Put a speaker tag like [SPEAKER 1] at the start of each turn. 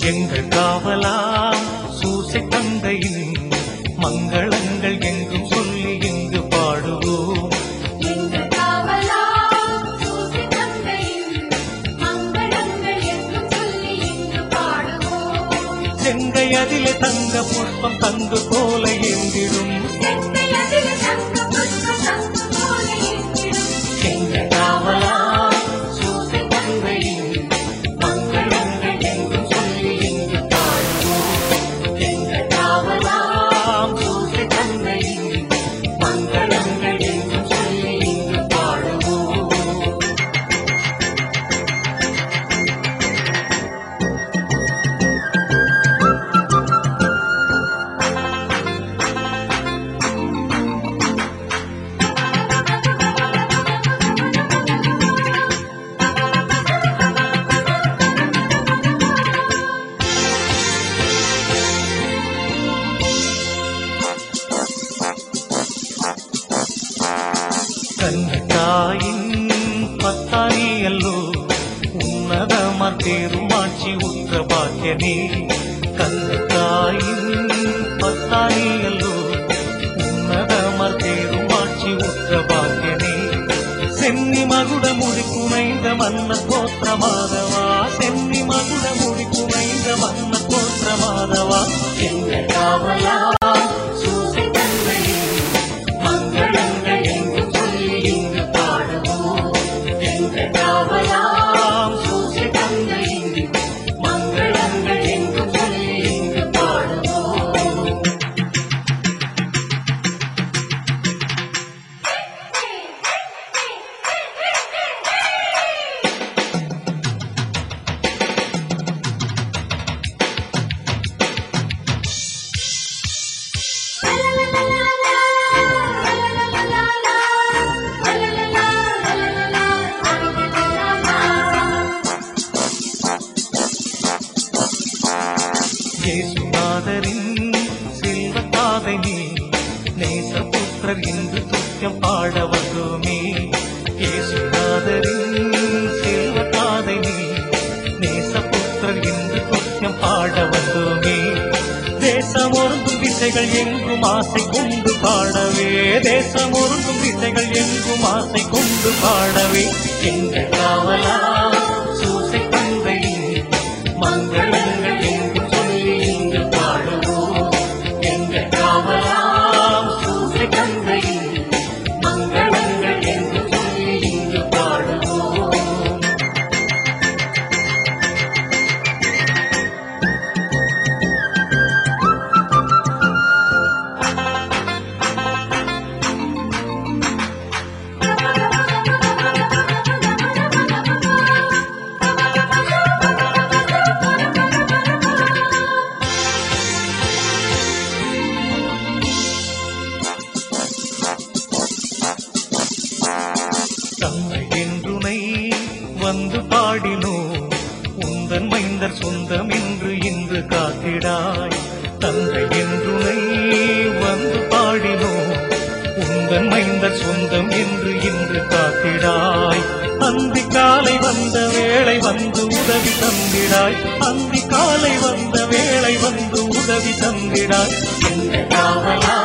[SPEAKER 1] எங்கள் காவலாம் சூசை தந்தையின் மங்களங்கள் எங்கும் சொல்லி இங்கு பாடுவோம்
[SPEAKER 2] எங்கள் காவலாம் சூசி தந்தையின் மங்களங்கள் என்றும் சொல்லி இங்கு பாடுவோம்
[SPEAKER 1] செங்கை அதிலே தங்க புஷ்பம் தங்கு போல ஏந்திடும்
[SPEAKER 2] செங்கை அதில் தங்க புஷ்ப தங்கு போல எங்கிடும்
[SPEAKER 1] எங்கள் காவலாம் சூசை தந்தையின் மங்களங்கள் எங்கும் சொல்லி இங்கு பாடுவோம் எங்கள் காவலாம் சூசை தந்தையின் மங்களங்கள் எங்கும் சொல்லி இங்கு பாடுவோம் கண்ணத்தாயின் பத்தானியல்லோ உன்னதமர் தேருமாட்சி உற்ற பாக்கியனே கண்ணத்தாயின் பத்தானியல்லோ உன்னதமர் தேருமாட்சி உற்ற பாக்கியனே சென்னி மகுட முடி குனைந்த மன்ன கோத்திர மாதவா சென்னி மகுட முடி குனைந்த மன்ன கோத்திர மாதவா எங்கள் காவலா சூசை தந்தையின் மங்களங்கள் எங்கு சொல்லி இங்கு பாடுவோம் எங்கள் காவலாம் சூசை தந்தையின் மங்களங்கள் எங்கு சொல்லி இங்கு பாடுவோம் இயேசுநாதரின் செல்வத்தாதை நீ நேசபுத்திரர் என்று துக்கம் பாட வந்தோமே இயேசுநாதரின் செல்வத்தாதை நீ நேசபுத்திரர் என்று துக்கம் பாட வந்தோமே தேசம் ஒருங்கும் திசைகள் எங்கும் ஆசை கொண்டு பாடவே தேசம் ஒருங்கும் திசைகள் எங்கும் ஆசை கொண்டு பாடவே எங்கள் காவலா சூசை தந்தையின் மங்களங்கள் என்று சொல்லி இங்கு பாடுவோம் எங்கள் காவலாம் சூசை தந்தையின் மங்களங்கள் என்று சொல்லி இங்கு பாடுவோம் தந்தை என்றுனை வந்து பாடினோ உந்தன் மைந்தர் சொந்தம் என்று இன்று காத்திடாய் தந்தை என்றுனை வந்து பாடினோ உந்தன் மைந்தர் சொந்தம் என்று இன்று காத்திடாய் அந்தி காலை வந்த வேளை வந்து உதவி தந்திடாய் அந்தி காலை வந்த வேளை வந்து உதவி தந்திடாய் எங்கள் காவலா